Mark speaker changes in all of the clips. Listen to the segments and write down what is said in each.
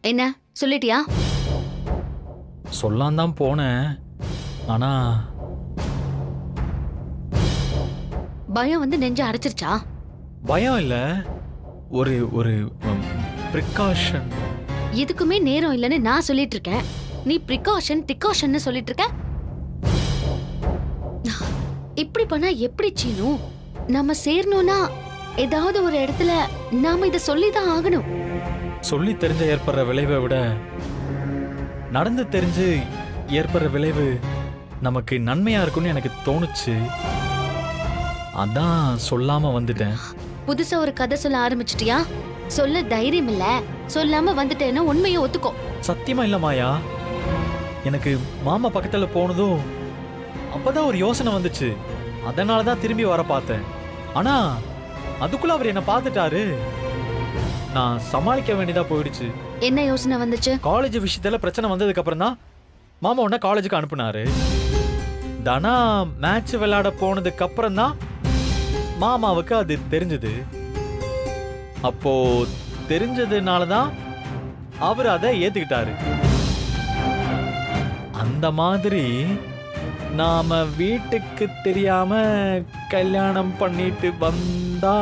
Speaker 1: என்ன சொல்லிட்டியா
Speaker 2: சொல்லான் தான் போனேன் ஆனா
Speaker 1: பயம் வந்து நெஞ்ச அடைச்சிருச்சா
Speaker 2: பயம் இல்ல ஒரு ஒரு ப்ரிகாஷன்
Speaker 1: எதுக்குமே நேரம் இல்லைன்னு நான் சொல்லிட்டு இருக்கேன் நீ ப்ரிகாஷன் டிகாஷன் சொல்லிட்டு இருக்க இப்படி பண்ணா எப்படி சீனு நம்ம சேரணும்னா ஏதாவது ஒரு இடத்துல நாம இத சொல்லிதான் ஆகணும்
Speaker 2: சொல்லி தெரிஞ்ச ஏற்படுற விளைவை விட நடந்து தெரிஞ்சு ஏற்படுற விளைவு நமக்கு நன்மையா இருக்கும்னு எனக்கு தோணுச்சு அதான் சொல்லாம வந்துட்டேன்
Speaker 1: புதுசா ஒரு கதை சொல்ல ஆரம்பிச்சிட்டியா சொல்ல தைரியம் இல்ல சொல்லாம வந்துட்டேன்னா உண்மையை ஒத்துக்கோ
Speaker 2: சத்தியமா இல்ல மாயா எனக்கு மாமா பக்கத்துல போனதும் அப்பதான் ஒரு யோசனை வந்துச்சு அதனால தான் திரும்பி வர பார்த்தேன் ஆனா அதுக்குள்ள அவர் என்ன பார்த்துட்டாரு நான் சமாளிக்க வேண்டியதா போயிடுச்சு
Speaker 1: என்ன யோசனை வந்துச்சு
Speaker 2: காலேஜ் விஷயத்துல பிரச்சனை வந்ததுக்கு அப்புறம் தான் மாமா உன்ன காலேஜுக்கு அனுப்புனாரு தனா மேட்ச் விளையாட போனதுக்கு அப்புறம் தான் மாமாவுக்கு அது தெரிஞ்சது அப்போ தெரிஞ்சதுனால தான் அவர் அதை ஏத்துக்கிட்டாரு அந்த மாதிரி நாம வீட்டுக்கு தெரியாம கல்யாணம் பண்ணிட்டு வந்தா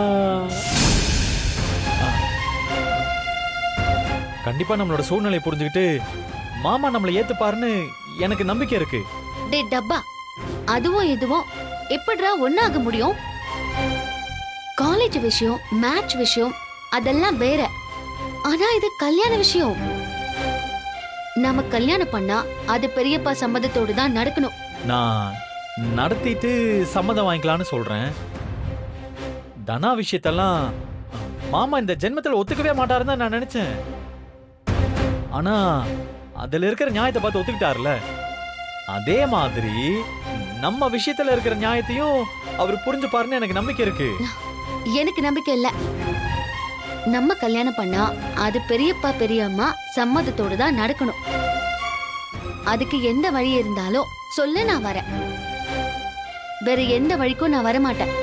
Speaker 2: கண்டிப்பா நம்மளோட சூழ்நிலையை புரிஞ்சுக்கிட்டு மாமா நம்மளை ஏத்துப்பாருன்னு எனக்கு நம்பிக்கை இருக்கு
Speaker 1: டே டப்பா அதுவும் இதுவும் எப்படிடா ஒண்ணாக முடியும் காலேஜ் விஷயம் மேட்ச் விஷயம் அதெல்லாம் வேற ஆனா இது கல்யாண விஷயம் நாம கல்யாணம் பண்ணா அது பெரியப்பா சம்மதத்தோடு தான் நடக்கணும்
Speaker 2: நான் நடத்திட்டு சம்மதம் வாங்கிக்கலாம்னு சொல்றேன் தனா விஷயத்தெல்லாம் மாமா இந்த ஜென்மத்தில் ஒத்துக்கவே மாட்டாருன்னு தான் நான் நினைச்சேன் ஆனா அதுல இருக்கிற நியாயத்தை பார்த்து ஒத்துக்கிட்டாருல அதே மாதிரி நம்ம விஷயத்துல இருக்கிற நியாயத்தையும் அவர் புரிஞ்சுப்பாருன்னு எனக்கு நம்பிக்கை இருக்கு
Speaker 1: எனக்கு நம்பிக்கை இல்ல நம்ம கல்யாணம் பண்ணா அது பெரியப்பா பெரியம்மா சம்மதத்தோடு தான் நடக்கணும் அதுக்கு எந்த வழி இருந்தாலும் சொல்ல நான் வரேன் வேற எந்த வழிக்கும் நான் வர மாட்டேன்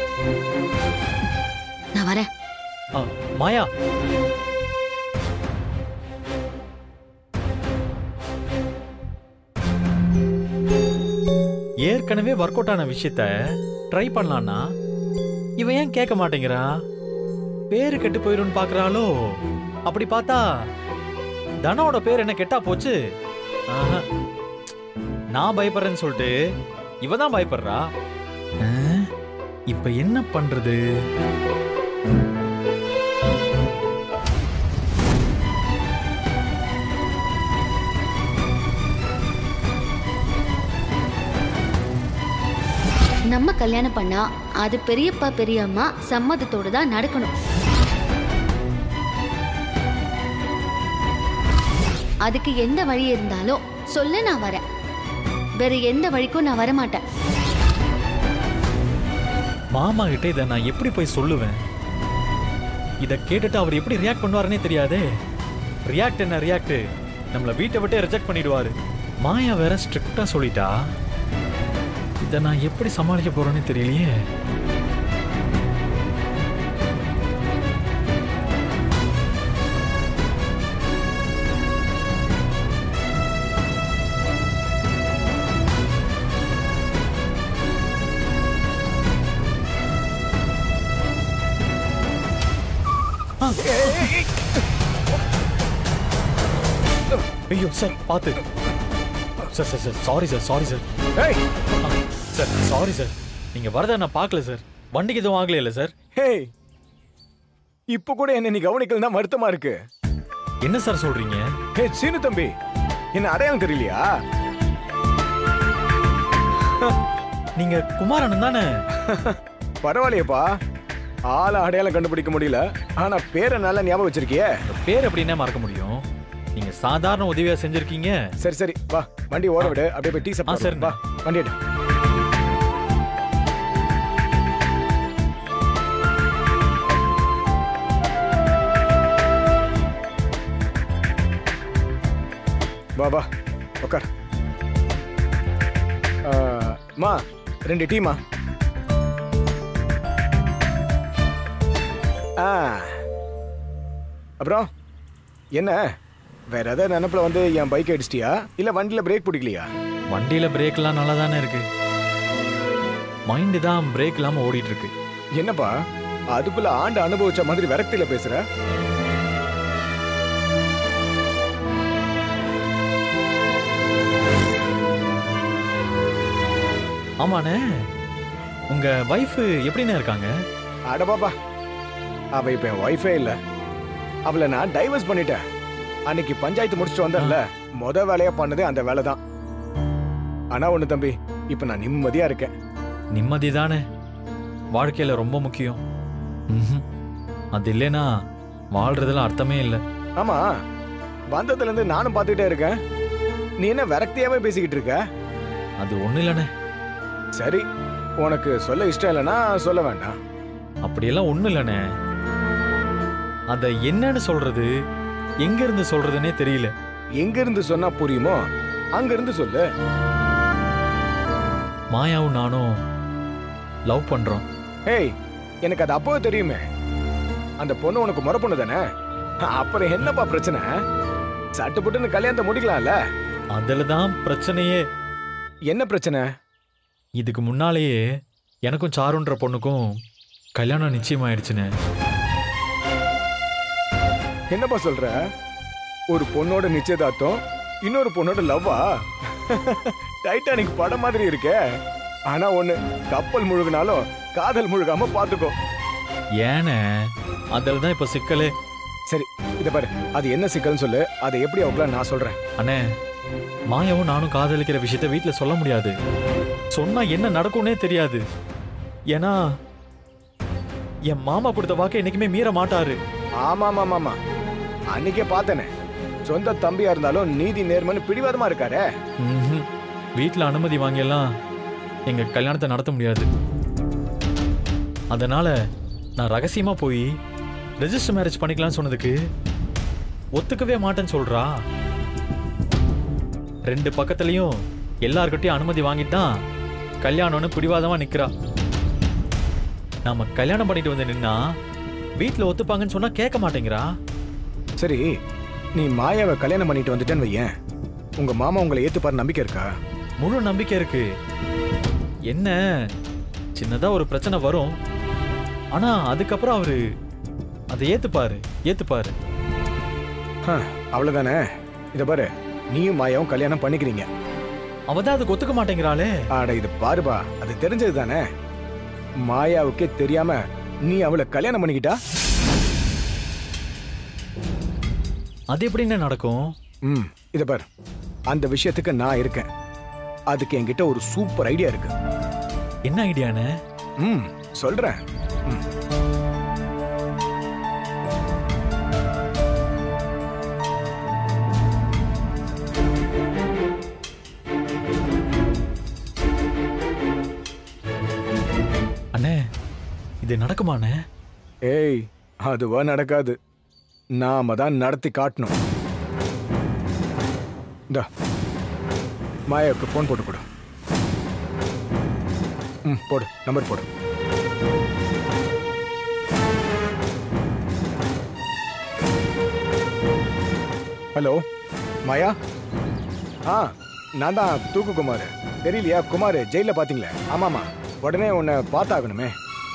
Speaker 1: நான் வரேன்
Speaker 2: ஆ, மாயா ஏற்கனவே ஒர்க் அவுட் ஆன விஷயத்த ட்ரை பண்ணலான்னா இவன் ஏன் கேட்க மாட்டேங்கிறா பேரு கெட்டு போயிரும்னு பாக்குறாளோ அப்படி பார்த்தா தனோட பேர் என்ன கெட்டா போச்சு ஆஹா. நான் பயப்படுறேன்னு சொல்லிட்டு இவ தான் பயப்படுறா ஆ, இப்ப என்ன பண்றது
Speaker 1: நம்ம கல்யாணம் பண்ணா அது பெரியப்பா பெரியம்மா சம்மதத்தோடு தான் நடக்கணும் அதுக்கு எந்த வழி இருந்தாலும் சொல்ல நான் வரேன் வேற எந்த வழிக்கும் நான் வர மாட்டேன்
Speaker 2: மாமா கிட்ட இதை நான் எப்படி போய் சொல்லுவேன் இதை கேட்டுட்டு அவர் எப்படி ரியாக்ட் பண்ணுவாருன்னே தெரியாதே ரியாக்ட் என்ன ரியாக்ட் நம்மள வீட்டை விட்டே ரிஜெக்ட் பண்ணிடுவாரு மாயா வேற ஸ்ட்ரிக்டா சொல்லிட்டா இதை நான் எப்படி சமாளிக்க போறேன்னு தெரியலையே ஐயோ சார் பார்த்து sir sir sir sorry sir sorry sir
Speaker 3: ஏய்
Speaker 2: சார் சாரி சார் நீங்க வரதை நான் பார்க்கல சார் வண்டிக்கு எதுவும் ஆகலையில இல்லை சார்
Speaker 3: ஹேய் இப்போ கூட என்ன நீ கவனிக்கலன்னா வருத்தமா இருக்கு
Speaker 2: என்ன சார் சொல்றீங்க
Speaker 3: ஹே சீனு தம்பி என்ன அடையாளம் தெரியலையா
Speaker 2: நீங்க குமாரன் தானே
Speaker 3: பரவாயில்லையேப்பா ஆளை அடையாளம் கண்டுபிடிக்க முடியல ஆனா பேரை நல்லா ஞாபகம் வச்சிருக்கியே
Speaker 2: பேர் எப்படின்னே மறக்க முடியும் நீங்க சாதாரண உதவியா செஞ்சிருக்கீங்க
Speaker 3: சரி சரி வா வண்டி ஓட விடு அப்படியே போய் டீ
Speaker 2: ஆ,
Speaker 3: சாப்பிட்டு
Speaker 2: சரிண்ணே.
Speaker 3: வா வண்டி எடு வா வா உட்கார் ஆ, மா ரெண்டு டீமா ஆ அப்புறம் என்ன வேற ஏதாவது நினப்புல வந்து என் பைக் அடிச்சிட்டியா இல்ல வண்டியில பிரேக் பிடிக்கலையா
Speaker 2: வண்டியில பிரேக்லாம் நல்லா தானே இருக்கு மைண்டு தான் பிரேக் இல்லாம ஓடிட்டு இருக்கு
Speaker 3: என்னப்பா அதுக்குள்ள ஆண்டு அனுபவிச்ச மாதிரி விரக்தியில பேசுற
Speaker 2: ஆமாண்ணே உங்க வைஃப் எப்படிண்ணே இருக்காங்க
Speaker 3: அட பாப்பா அவ இப்ப என் ஒய்ஃபே இல்ல அவளை நான் டைவர்ஸ் பண்ணிட்டேன் அன்னைக்கு பஞ்சாயத்து முடிச்சுட்டு வந்தேன்ல முத வேலையா பண்ணதே அந்த வேலை தான் ஆனா ஒண்ணு தம்பி இப்ப நான் நிம்மதியா இருக்கேன்
Speaker 2: நிம்மதி தானே வாழ்க்கையில ரொம்ப முக்கியம் ம்ஹும். அது இல்லைன்னா வாழ்றதுல அர்த்தமே இல்லை
Speaker 3: ஆமா வந்ததுல இருந்து நானும் பார்த்துட்டே இருக்கேன் நீ என்ன விரக்தியாவே பேசிக்கிட்டு இருக்க
Speaker 2: அது ஒண்ணு இல்லைண்ணே
Speaker 3: சரி உனக்கு சொல்ல இஷ்டம் இல்லைன்னா சொல்ல வேண்டாம்
Speaker 2: அப்படியெல்லாம் ஒண்ணு இல்லைண்ணே அத என்னன்னு சொல்றது எங்க இருந்து சொல்றதுன்னே தெரியல
Speaker 3: எங்க இருந்து சொன்னா புரியுமோ அங்க இருந்து சொல்லு
Speaker 2: மாயாவும் நானும் லவ் பண்றோம்
Speaker 3: ஏய் எனக்கு அது அப்பவே தெரியுமே அந்த பொண்ணு உனக்கு முறை பொண்ணு தானே அப்புறம் என்னப்பா பிரச்சனை சட்டு புட்டுன்னு கல்யாணத்தை முடிக்கலாம்ல
Speaker 2: அதுல தான் பிரச்சனையே
Speaker 3: என்ன பிரச்சனை
Speaker 2: இதுக்கு முன்னாலேயே எனக்கும் சாருன்ற பொண்ணுக்கும் கல்யாணம் நிச்சயமாயிடுச்சுண்ணே
Speaker 3: என்னப்பா சொல்ற ஒரு பொண்ணோட நிச்சயதார்த்தம் இன்னொரு பொண்ணோட லவ்வா டைட்டானிக் படம் மாதிரி இருக்கே ஆனா ஒண்ணு கப்பல் முழுகினாலும் காதல் முழுகாம பாத்துக்கோ
Speaker 2: ஏண்ணே அதில் தான் இப்போ சிக்கலே
Speaker 3: சரி இத பாரு அது என்ன சிக்கல்னு சொல்லு அதை எப்படி அவுக்கலாம் நான் சொல்றேன்
Speaker 2: அண்ணே மாயாவும் நானும் காதலிக்கிற விஷயத்த வீட்டில் சொல்ல முடியாது சொன்னா என்ன நடக்கும்னே தெரியாது ஏன்னா என் மாமா கொடுத்த வாக்கை என்னைக்குமே மீற மாட்டாரு
Speaker 3: ஆமா ஆமா ஆமா அன்னைக்கே பார்த்தனே சொந்த தம்பியா இருந்தாலும் நீதி நேர்மன்னு பிடிவாதமா இருக்காரே
Speaker 2: ம்ஹும். வீட்ல அனுமதி வாங்கியெல்லாம் எங்க கல்யாணத்தை நடத்த முடியாது அதனால நான் ரகசியமா போய் ரெஜிஸ்டர் மேரேஜ் பண்ணிக்கலாம்னு சொன்னதுக்கு ஒத்துக்கவே மாட்டேன்னு சொல்றா ரெண்டு பக்கத்துலயும் எல்லார்கிட்டயும் அனுமதி வாங்கிட்டு தான் கல்யாணம்னு பிடிவாதமா நிக்கிறா நாம கல்யாணம் பண்ணிட்டு வந்து நின்னா வீட்ல ஒத்துப்பாங்கன்னு சொன்னா கேட்க மாட்டேங்கிறா
Speaker 3: சரி நீ மாயாவை கல்யாணம் பண்ணிட்டு வந்துட்டேன்னு வையேன் உங்க மாமா உங்களை ஏத்துப்பாரு நம்பிக்கை இருக்கா
Speaker 2: முழு நம்பிக்கை இருக்கு என்ன சின்னதா ஒரு பிரச்சனை வரும் ஆனா அதுக்கப்புறம் அவரு அதை ஏத்துப்பாரு ஏத்துப்பாரு
Speaker 3: ஹ, அவ்வளவுதானே இத பாரு நீயும் மாயாவும் கல்யாணம் பண்ணிக்கிறீங்க
Speaker 2: அவ தான் அதுக்கு ஒத்துக்க மாட்டேங்கிறாளே
Speaker 3: ஆட இது பாருப்பா அது தெரிஞ்சது தானே மாயாவுக்கே தெரியாம நீ அவளை கல்யாணம் பண்ணிக்கிட்டா
Speaker 2: அது எப்படின்னு நடக்கும்
Speaker 3: ம் இத பாரு அந்த விஷயத்துக்கு நான் இருக்கேன் அதுக்கு என்கிட்ட ஒரு சூப்பர் ஐடியா இருக்கு
Speaker 2: என்ன ஐடியானே
Speaker 3: ம் சொல்றேன் ம்.
Speaker 2: அண்ணே இது நடக்குமாண்ணே
Speaker 3: ஏய் அதுவா நடக்காது நாம தான் நடத்தி காட்டணும் இந்தா மாயாவுக்கு ஃபோன் போட்டு கொடு ம் போடு நம்பர் போடு ஹலோ மாயா ஆ நான் தான் தூக்கு குமார் தெரியலையா குமார் ஜெயில பாத்தீங்களே ஆமாமா உடனே உன்னை பார்த்தாகணுமே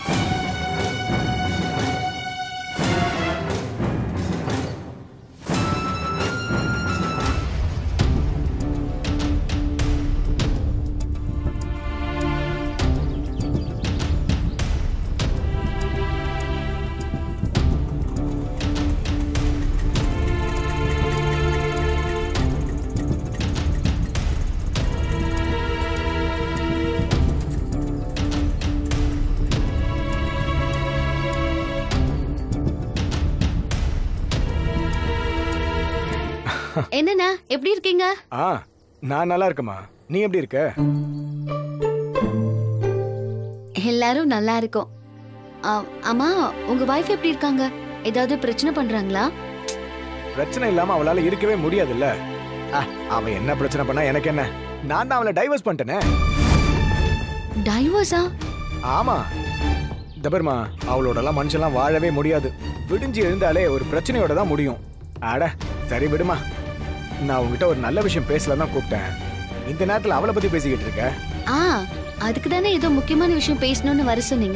Speaker 1: என்னண்ணா எப்படி இருக்கீங்க
Speaker 3: ஆ நான் நல்லா இருக்கேம்மா நீ எப்படி இருக்க
Speaker 1: எல்லாரும் நல்லா இருக்கோம் ஆ, அம்மா உங்க வைஃப் எப்படி இருக்காங்க ஏதாவது பிரச்சனை பண்றாங்களா
Speaker 3: பிரச்சனை இல்லாம அவளால இருக்கவே முடியாதுல்ல ஆ, அவ என்ன பிரச்சனை பண்ணா எனக்கு என்ன நான் தான் அவளை டைவர்ஸ் பண்ணிட்டேனே
Speaker 1: டைவர்ஸா
Speaker 3: ஆமா தபர்மா அவளோடலாம் மனுஷன்லாம் வாழவே முடியாது விடிஞ்சு எழுந்தாலே ஒரு பிரச்சனையோட தான் முடியும் அட சரி விடுமா நான் உங்ககிட்ட ஒரு நல்ல விஷயம் பேசலாம் தான் கூப்பிட்டேன் இந்த நேரத்துல அவளை பத்தி பேசிக்கிட்டு இருக்க
Speaker 1: ஆ அதுக்கு தானே ஏதோ முக்கியமான விஷயம் பேசணும்னு வர சொன்னீங்க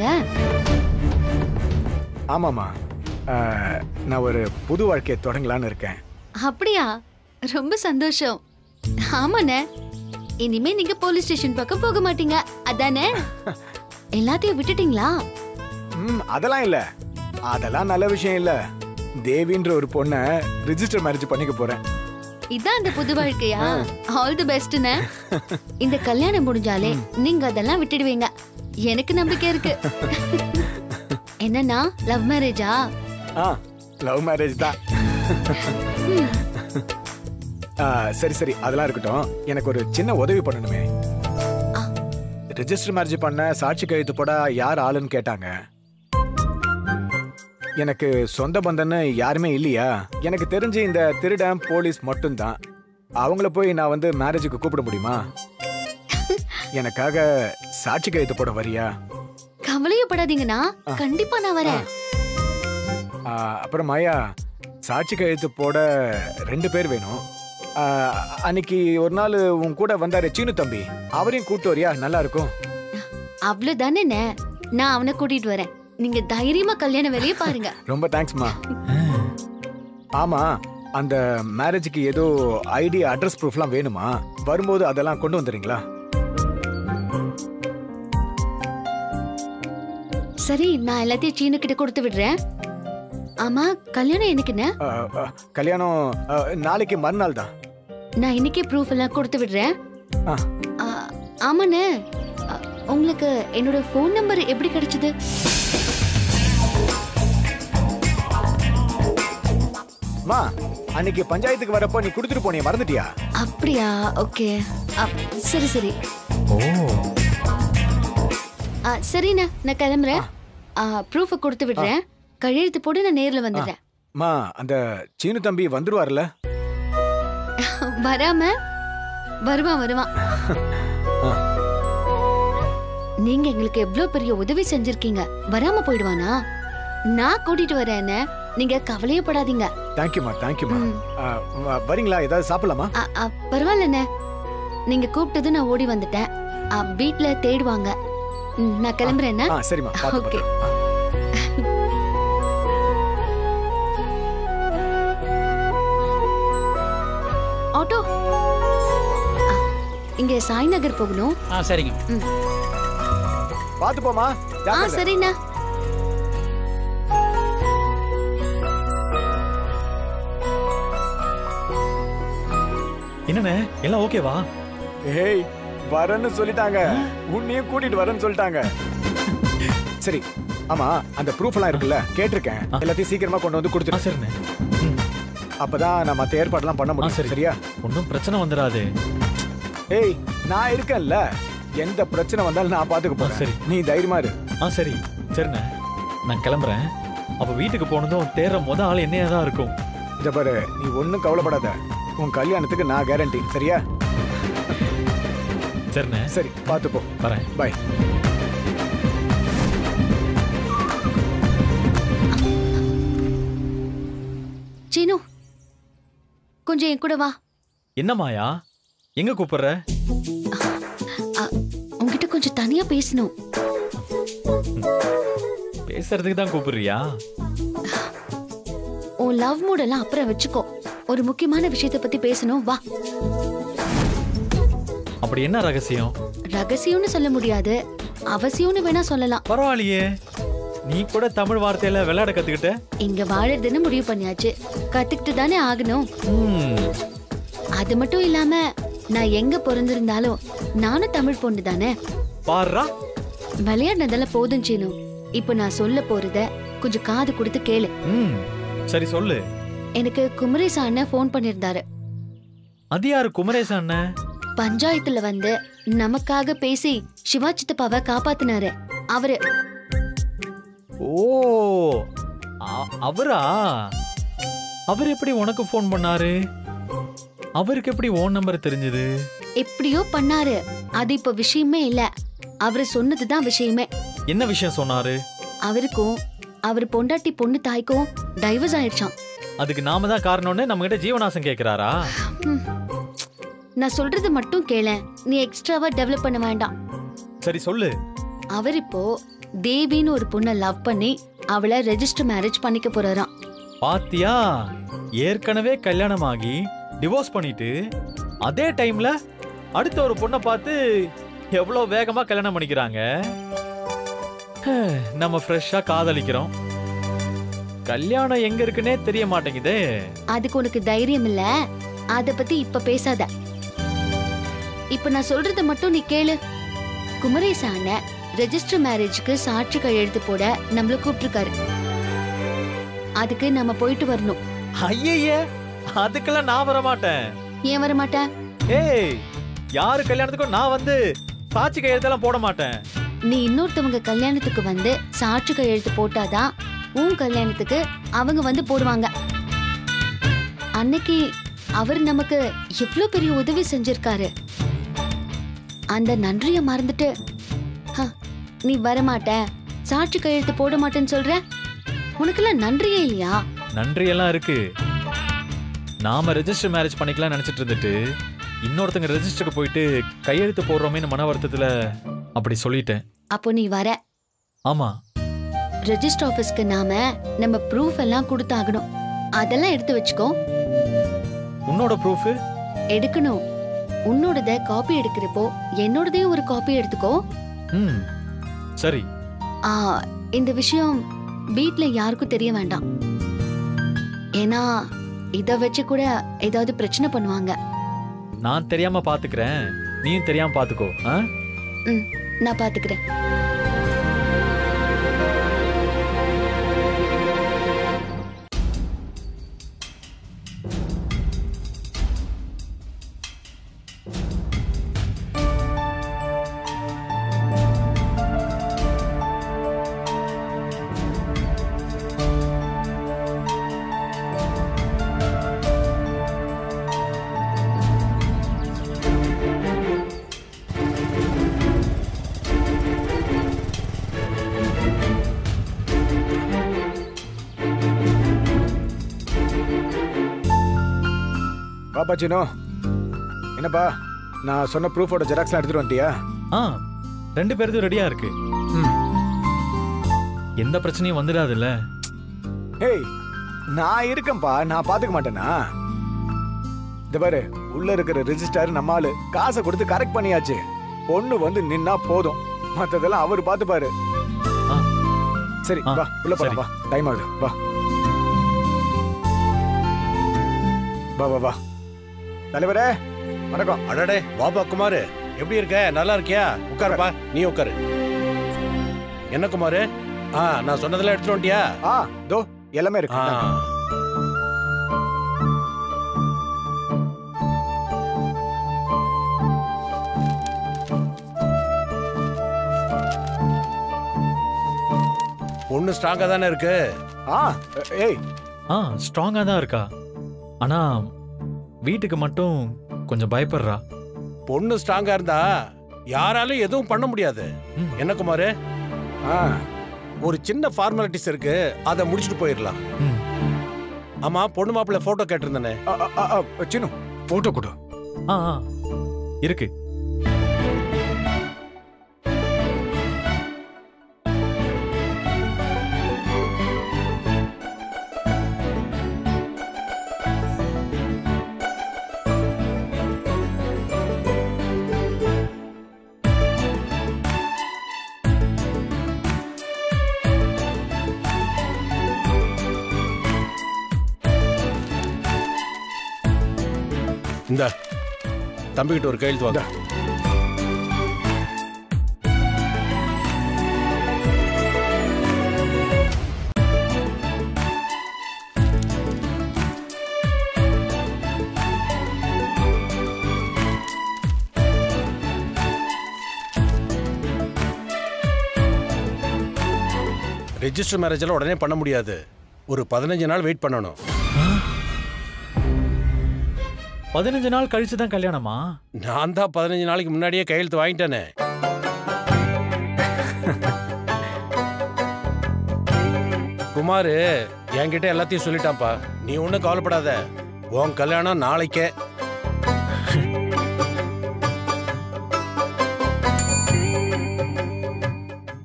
Speaker 3: ஆமாமா ஆஹ், நான் ஒரு புது வாழ்க்கையை தொடங்கலான்னு இருக்கேன்
Speaker 1: அப்படியா ரொம்ப சந்தோஷம் ஆமாண்ணே இனிமே நீங்க போலீஸ் ஸ்டேஷன் பக்கம் போக மாட்டீங்க அதானே எல்லாத்தையும் விட்டுட்டீங்களா
Speaker 3: ம் அதெல்லாம் இல்ல அதெல்லாம் நல்ல விஷயம் இல்ல தேவின்ற ஒரு பொண்ணை ரிஜிஸ்டர் மேரேஜ் பண்ணிக்க போறேன்
Speaker 1: இதான் அந்த புது வாழ்க்கையா ஆல் தி பெஸ்ட்னே இந்த கல்யாணம் முடிஞ்சாலே நீங்க அதெல்லாம் விட்டுடுவீங்க எனக்கு நம்பிக்கை இருக்கு என்னன்னா லவ் மேரேஜா
Speaker 3: ஆ லவ் மேரேஜ் தான் ஆ, சரி சரி அதெல்லாம் இருக்கட்டும் எனக்கு ஒரு சின்ன உதவி பண்ணணுமே
Speaker 1: ஆ.
Speaker 3: ரெஜிஸ்டர் மேரேஜ் பண்ண சாட்சி கழுத்து போட யார் ஆளுன்னு கேட்டாங்க எனக்கு சொந்த பந்தன்னு யாருமே இல்லையா எனக்கு தெரிஞ்சு இந்த திருடன் போலீஸ் மட்டும்தான் அவங்கள போய் நான் வந்து மேரேஜுக்கு கூப்பிட முடியுமா எனக்காக சாட்சி கழுத்து போட வரியா
Speaker 1: கவலையப்படாதீங்கண்ணா கண்டிப்பா நான் வரேன்
Speaker 3: ஆ, அப்புறம் மாயா சாட்சி கழுத்து போட ரெண்டு பேர் வேணும் ஆ, அன்னைக்கு ஒரு நாள் உன் கூட வந்தாரு சீனு தம்பி அவரையும் கூட்டு வரியா நல்லா இருக்கும்
Speaker 1: அவ்வளவுதானே நான் அவனை கூட்டிட்டு வரேன் நீங்க தைரியமா கல்யாண வேலையை பாருங்க
Speaker 3: ரொம்ப தேங்க்ஸ்மா ஆமா அந்த மேரேஜுக்கு ஏதோ ஐடி அட்ரஸ் ப்ரூஃப்லாம் வேணுமா வரும்போது அதெல்லாம் கொண்டு வந்துடுறீங்களா
Speaker 1: சரி நான் எல்லாத்தையும் சீனு கிட்ட கொடுத்து விடுறேன் ஆமா கல்யாணம் எனக்குன்னு
Speaker 3: ஆ, ஆ, கல்யாணம் ஆ, நாளைக்கு மறுநாள் தான்
Speaker 1: நான் இன்னைக்கே ப்ரூஃப் எல்லாம் கொடுத்து விடுறேன்
Speaker 3: ஆ.
Speaker 1: ஆ, ஆமாண்ணே ஆ, உங்களுக்கு என்னோட ஃபோன் நம்பர் எப்படி கிடைச்சது
Speaker 3: மா அன்னைக்கு பஞ்சாயத்துக்கு வரப்போ நீ கொடுத்துட்டு போனியே மறந்துட்டியா
Speaker 1: அப்படியா ஓகே சரி சரி
Speaker 2: ஓ
Speaker 1: ஆ, சரிண்ணே நான் கிளம்புறேன் ப்ரூஃபை கொடுத்து விடுறேன் கையெழுத்து போட்டு நான் நேர்ல வந்துடுறேன்
Speaker 3: மா அந்த சீனு தம்பி வந்துருவார்ல
Speaker 1: வராம வருவான் வருவான்
Speaker 3: ஆ.
Speaker 1: நீங்க எங்களுக்கு எவ்வளவு பெரிய உதவி செஞ்சிருக்கீங்க வராம போயிடுவானா நான் கூட்டிட்டு வரேன் நீங்க கவலையே படாதீங்க
Speaker 3: தேங்க்யூமா தேங்க்யூமா
Speaker 1: ம்.
Speaker 3: வரீங்களா ஏதாவது சாப்பிடலாமா
Speaker 1: அ, அ, பரவாயில்லண்ணே நீங்க கூப்பிட்டது நான் ஓடி வந்துட்டேன் அ, வீட்ல தேடுவாங்க ம், நான் கிளம்புறேன்
Speaker 3: ஆ சரிம்மா பார்த்து
Speaker 1: ஓகே.
Speaker 3: பத்திரம். ஆ.
Speaker 1: ஆட்டோ அ, இங்க சாய் நகர் போகணும்
Speaker 4: ஆ சரிங்க
Speaker 3: பார்த்து போமா
Speaker 1: ஆ
Speaker 3: ஜாக்கிரதை.
Speaker 1: சரிண்ணா
Speaker 2: என்னண்ணே எல்லாம் ஓகேவா
Speaker 3: ஏய் வரேன்னு சொல்லிட்டாங்க உன்னையும் கூட்டிட்டு வரேன்னு சொல்லிட்டாங்க சரி ஆமா அந்த ப்ரூஃப் எல்லாம் இருக்குல்ல கேட்டிருக்கேன் எல்லாத்தையும் சீக்கிரமா கொண்டு வந்து
Speaker 2: ஆ
Speaker 3: கொடுத்துரு
Speaker 2: சரிண்ணே ம்,
Speaker 3: அப்பதான் நான் மத்த ஏற்பாடுலாம் பண்ண
Speaker 2: ஆ
Speaker 3: முடியும்
Speaker 2: சரி
Speaker 3: சரியா
Speaker 2: ஒன்றும் பிரச்சனை வந்துடாது
Speaker 3: ஏய் நான் இருக்கேன்ல எந்த பிரச்சனை வந்தாலும் நான் பாத்துக்க
Speaker 2: ஆ,
Speaker 3: போறேன்
Speaker 2: சரி.
Speaker 3: நீ தைரியமா இரு
Speaker 2: ஆ சரி சரிண்ணே நான் கிளம்புறேன் அப்ப வீட்டுக்கு போனதும் தேடுற முத ஆள் என்னையா தான் இருக்கும்
Speaker 3: இத பாரு நீ ஒண்ணும் கவலைப்படாத உன் கல்யாணத்துக்கு நான் கேரண்டி சரியா
Speaker 2: சரிண்ணே
Speaker 3: சரி பாத்து போ
Speaker 2: வரேன்
Speaker 3: பை
Speaker 1: சீனு கொஞ்சம் என் கூட வா
Speaker 2: என்ன மாயா எங்க கூப்பிடுற
Speaker 1: அ, உன்கிட்ட கொஞ்சம் தனியா பேசணும்
Speaker 2: பேசுறதுக்கு தான் கூப்பிடுறியா
Speaker 1: உன் லவ் மூடெல்லாம் அப்புறம் வச்சுக்கோ ஒரு முக்கியமான விஷயத்தை பத்தி பேசணும் வா
Speaker 2: அப்படி என்ன ரகசியம்
Speaker 1: ரகசியம்னு சொல்ல முடியாது அவசியம்னு வேணா சொல்லலாம்
Speaker 2: பரவாயில்லையே நீ கூட தமிழ் வார்த்தையில விளையாட கத்துக்கிட்ட
Speaker 1: இங்க வாழறதுன்னு முடிவு பண்ணியாச்சு கத்துக்கிட்டு தானே ஆகணும்
Speaker 2: ம்,
Speaker 1: அது மட்டும் இல்லாம நான் எங்க பிறந்திருந்தாலும் நானும் தமிழ் பொண்ணு தானே
Speaker 2: பாருடா
Speaker 1: விளையாடினதெல்லாம் போதும் சீனு இப்போ நான் சொல்ல போறத கொஞ்சம் காது கொடுத்து கேளு
Speaker 2: ம் சரி சொல்லு
Speaker 1: எனக்கு குமரேசா அண்ணன் ஃபோன் பண்ணிருந்தாரு
Speaker 2: அது யாரு குமரேச அண்ணன்
Speaker 1: பஞ்சாயத்துல வந்து நமக்காக பேசி சிவா சித்தப்பாவை காப்பாத்தினாரு அவரு
Speaker 2: ஓ அ- அவரா அவர் எப்படி உனக்கு ஃபோன் பண்ணாரு அவருக்கு எப்படி ஓன் நம்பர் தெரிஞ்சது
Speaker 1: எப்படியோ பண்ணாரு அது இப்ப விஷயமே இல்ல அவரு சொன்னதுதான் விஷயமே
Speaker 2: என்ன விஷயம் சொன்னாரு
Speaker 1: அவருக்கும் அவர் பொண்டாட்டி பொண்ணு தாய்க்கும் டைவர்ஸ் ஆயிடுச்சாம்
Speaker 2: அதுக்கு நாம தான் காரணம்னு நம்ம கிட்ட ஜீவனாசம் கேக்குறாரா
Speaker 1: ம். நான் சொல்றது மட்டும் கேளேன் நீ எக்ஸ்ட்ராவா டெவலப் பண்ண வேண்டாம்
Speaker 2: சரி சொல்லு
Speaker 1: அவர் இப்போ தேவின்னு ஒரு பொண்ணை லவ் பண்ணி அவளை ரெஜிஸ்டர் மேரேஜ் பண்ணிக்க போறாராம்
Speaker 2: பாத்தியா ஏற்கனவே கல்யாணம் ஆகி டிவோர்ஸ் பண்ணிட்டு அதே டைம்ல அடுத்த ஒரு பொண்ணை பார்த்து எவ்வளவு வேகமா கல்யாணம் பண்ணிக்கிறாங்க ஹ், நம்ம ஃப்ரெஷ்ஷா காதலிக்கிறோம் கல்யாணம் எங்க இருக்குன்னே தெரிய மாட்டேங்குதே
Speaker 1: அதுக்கு உனக்கு தைரியம் இல்ல அத பத்தி இப்ப பேசாத இப்ப நான் சொல்றத மட்டும் நீ கேளு குமரேசான ரெஜிஸ்டர் மேரேஜ்க்கு சாட்சி கையெழுத்து போட நம்மள கூப்பிட்டிருக்காரு அதுக்கு நம்ம போயிட்டு வரணும்
Speaker 2: ஐயையே அதுக்கெல்லாம் நான் வர மாட்டேன்
Speaker 1: ஏன் வர மாட்ட
Speaker 2: ஏய் யாரு கல்யாணத்துக்கும் நான் வந்து சாட்சி கையெழுத்தெல்லாம் போட மாட்டேன்
Speaker 1: நீ இன்னொருத்தவங்க கல்யாணத்துக்கு வந்து சாட்சி கையெழுத்து போட்டாதான் உன் கல்யாணத்துக்கு அவங்க வந்து போடுவாங்க அன்னைக்கு அவர் நமக்கு எவ்வளவு பெரிய உதவி செஞ்சிருக்காரு அந்த நன்றிய மறந்துட்டு ஹ, நீ வரமாட்ட சாட்சி கையெழுத்து போட மாட்டேன்னு சொல்ற உனக்கெல்லாம் நன்றியே இல்லையா
Speaker 2: நன்றி எல்லாம் இருக்கு நாம ரெஜிஸ்டர் மேரேஜ் பண்ணிக்கலாம் நினைச்சிட்டு இருந்துட்டு இன்னொருத்தங்க ரெஜிஸ்டருக்கு போயிட்டு கையெழுத்து போடுறோமேன்னு மன வருத்தத்துல அப்படி சொல்லிட்டேன்
Speaker 1: அப்போ நீ வர
Speaker 2: ஆமா
Speaker 1: ரெஜிஸ்டர் ஆபீஸ்க்கு நாம நம்ம ப்ரூஃப் எல்லாம் கொடுத்தாகணும் அதெல்லாம் எடுத்து வச்சுக்கோ
Speaker 2: உன்னோட ப்ரூஃப்
Speaker 1: எடுக்கணும் உன்னோடத காப்பி எடுக்கிறப்போ என்னோடதையும் ஒரு காப்பி எடுத்துக்கோ
Speaker 2: ம் சரி
Speaker 1: ஆ, இந்த விஷயம் வீட்ல யாருக்கும் தெரிய வேண்டாம் ஏன்னா இத வச்சு கூட ஏதாவது பிரச்சனை பண்ணுவாங்க
Speaker 2: நான் தெரியாம பாத்துக்கிறேன் நீயும் தெரியாம பாத்துக்கோ ஆ?
Speaker 1: ம் நான் பாத்துக்கிறேன்
Speaker 3: பாப்பா சினோ என்னப்பா நான் சொன்ன ப்ரூஃபோட ஜெராக்ஸ்லாம் எடுத்துட்டு வந்துட்டியா
Speaker 2: ஆ ரெண்டு பேருக்கும் ரெடியா இருக்கு
Speaker 3: ம்.
Speaker 2: எந்த பிரச்சனையும் வந்துடாதுல்ல
Speaker 3: ஏய் நான் இருக்கேன்ப்பா நான் பாத்துக்க மாட்டேனா இந்த பாரு உள்ள இருக்கிற ரெஜிஸ்டர் நம்ம ஆளு காசை கொடுத்து கரெக்ட் பண்ணியாச்சு பொண்ணு வந்து நின்னா போதும் மத்ததெல்லாம் அவர் பாத்துப்பாரு
Speaker 2: ஆ.
Speaker 3: சரி
Speaker 2: ஆ,
Speaker 3: வா உள்ள
Speaker 2: சரி.
Speaker 3: போலாம் வா டைம் ஆகுது வா வா வா வா தலைவரே வணக்கம்
Speaker 4: அடடே வாப்பா குமாரு எப்படி இருக்க நல்லா இருக்கியா உட்காருப்பா நீ உட்காரு என்ன குமாரு ஆ நான் சொன்னதெல்லாம் எடுத்துட்டு வந்துட்டியா
Speaker 3: ஆ தோ எல்லாமே இருக்கு
Speaker 4: ஆ. பொண்ணு ஸ்ட்ராங்கா தானே இருக்கு
Speaker 3: ஆ ஏய்
Speaker 2: ஆ ஸ்ட்ராங்கா தான் இருக்கா ஆனா வீட்டுக்கு மட்டும் கொஞ்சம் பயப்படுறா
Speaker 4: பொண்ணு ஸ்ட்ராங்கா இருந்தா யாராலும் எதுவும் பண்ண முடியாது
Speaker 2: ம்.
Speaker 4: என்ன குமாரு
Speaker 3: ஆ
Speaker 4: ஒரு சின்ன ஃபார்மாலிட்டிஸ் இருக்கு அதை முடிச்சுட்டு போயிடலாம்
Speaker 2: ம்.
Speaker 4: ஆமா பொண்ணு மாப்பிள்ளை போட்டோ கேட்டிருந்தானே
Speaker 3: ஆ, ஆ, ஆ, சின்னு போட்டோ கொடு
Speaker 2: ஆ ஆ இருக்கு
Speaker 4: இந்த தம்பிக்கிட்ட ஒரு கையெழுத்து வாங்க ரெஜிஸ்டர் மேரேஜ் எல்லாம் உடனே பண்ண முடியாது ஒரு பதினஞ்சு நாள் வெயிட் பண்ணணும்
Speaker 2: பதினஞ்சு நாள் கழிச்சு தான் கல்யாணமா
Speaker 4: நான் தான் பதினஞ்சு நாளைக்கு முன்னாடியே கையெழுத்து வாங்கிட்டேனே குமார் என்கிட்ட எல்லாத்தையும் சொல்லிட்டான்ப்பா நீ ஒன்றும் கவலைப்படாத உன் கல்யாணம் நாளைக்கே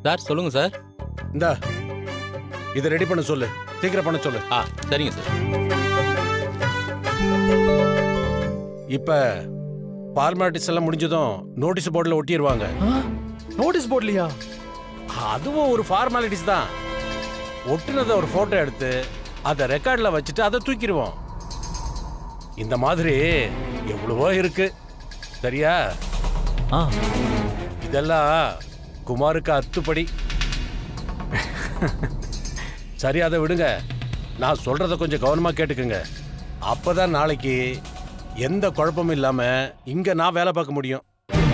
Speaker 5: சார் சொல்லுங்க சார்
Speaker 4: இந்தா இதை ரெடி பண்ண சொல்லு சீக்கிரம் பண்ண சொல்லு
Speaker 5: ஆ சரிங்க சார்
Speaker 4: இப்ப ஃபார்மாலிட்டிஸ் எல்லாம் முடிஞ்சதும் நோட்டீஸ் போர்டில் ஒட்டிடுவாங்க
Speaker 2: நோட்டீஸ் போர்ட்லையா
Speaker 4: அதுவும் ஒரு ஃபார்மாலிட்டிஸ் தான் ஒட்டுனதை ஒரு போட்டோ எடுத்து அதை ரெக்கார்டில் வச்சுட்டு அதை தூக்கிடுவோம் இந்த மாதிரி எவ்வளவோ இருக்கு சரியா
Speaker 2: ஆ
Speaker 4: இதெல்லாம் குமாருக்கு அத்துப்படி சரி அதை விடுங்க நான் சொல்றத கொஞ்சம் கவனமா கேட்டுக்குங்க அப்பதான் நாளைக்கு எந்த குழப்பமும் இல்லாம இங்க நான் வேலை பார்க்க முடியும்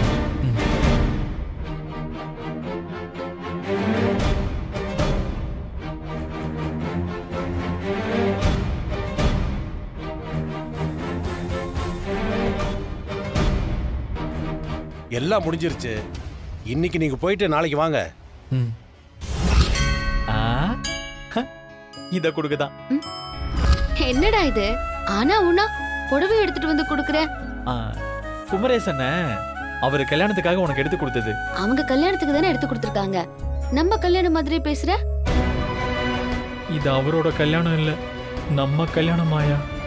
Speaker 4: எல்லாம் முடிஞ்சிருச்சு இன்னைக்கு நீங்க போயிட்டு நாளைக்கு வாங்க
Speaker 2: ம். ஆ ஹ, இத கொடுக்கதான்
Speaker 1: என்னடா இது ஆனா உன்னா புடவை எடுத்துட்டு வந்து கொடுக்குற
Speaker 2: ஆ, குமரேசன் அவர் கல்யாணத்துக்காக உனக்கு எடுத்து கொடுத்தது
Speaker 1: அவங்க கல்யாணத்துக்கு தானே எடுத்து கொடுத்துருக்காங்க நம்ம கல்யாணம் மாதிரி பேசுற
Speaker 2: இது அவரோட கல்யாணம் இல்ல நம்ம கல்யாணம் ஆயா